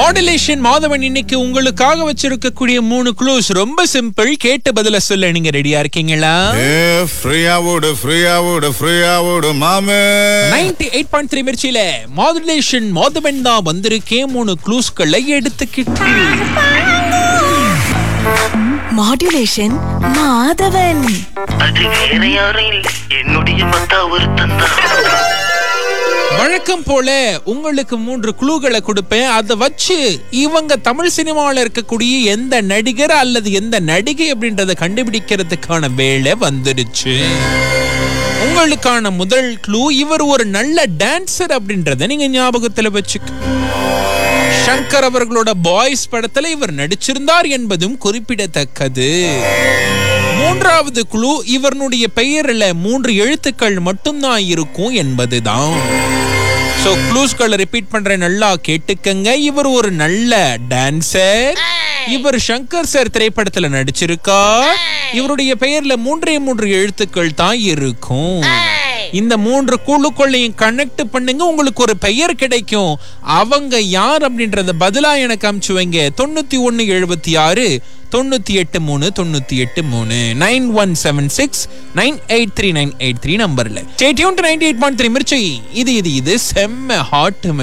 modulation Madhavan இன்னைக்கு உங்களுக்காக வச்சிருக்கக்கூடிய மூணு க்ளூஸ் ரொம்ப சிம்பிள் கேட்டு பதில சொல்ல நீங்க ரெடியா இருக்கீங்களா ஏ ஃப்ரீயா விடு ஃப்ரீயா விடு ஃப்ரீயா விடு மாமே நைன்டி எயிட் பாயிண்ட் த்ரீ மிர்ச்சியில மாடுலேஷன் மாதவன் தான் வந்திருக்கேன் மூணு க்ளூஸ்களை எடுத்துக்கிட்டு மாடுலேஷன் மாதவன் அது வேற யாரும் இல்லை என்னுடைய மத்தா ஒருத்தன் தான் வழக்கம் போல உங்களுக்கு மூன்று குழுக்களை கொடுப்பேன் அதை வச்சு இவங்க தமிழ் சினிமாவில் இருக்கக்கூடிய எந்த நடிகர் அல்லது எந்த நடிகை அப்படின்றத கண்டுபிடிக்கிறதுக்கான வேலை வந்துடுச்சு உங்களுக்கான முதல் க்ளூ இவர் ஒரு நல்ல டான்சர் அப்படின்றத நீங்க ஞாபகத்துல வச்சுக்க சங்கர் அவர்களோட பாய்ஸ் படத்துல இவர் நடிச்சிருந்தார் என்பதும் குறிப்பிடத்தக்கது மூன்றாவது குழு இவருடைய பெயர்ல மூன்று எழுத்துக்கள் மட்டும்தான் இருக்கும் என்பதுதான் சோ க்ளூஸ்களை ரிப்பீட் பண்றேன் நல்லா கேட்டுக்கங்க இவர் ஒரு நல்ல டான்சர் இவர் சங்கர் சார் திரைப்படத்துல நடிச்சிருக்கார் இவருடைய பெயர்ல மூன்றே மூன்று எழுத்துக்கள் தான் இருக்கும் இந்த மூன்று குழுக்களையும் கனெக்ட் பண்ணுங்க உங்களுக்கு ஒரு பெயர் கிடைக்கும் அவங்க யார் அப்படின்றத பதிலா எனக்கு அமுச்சு வைங்க தொண்ணூத்தி ஒன்னு எழுபத்தி ஆறு தொண்ணூத்தி எட்டு மூணு தொண்ணூத்தி எட்டு மூணு nine one seven six nine eight three nine eight three நம்பர்ல stay tuned ninety eight point three Mirchi இது இது இது செம்ம ஹாட்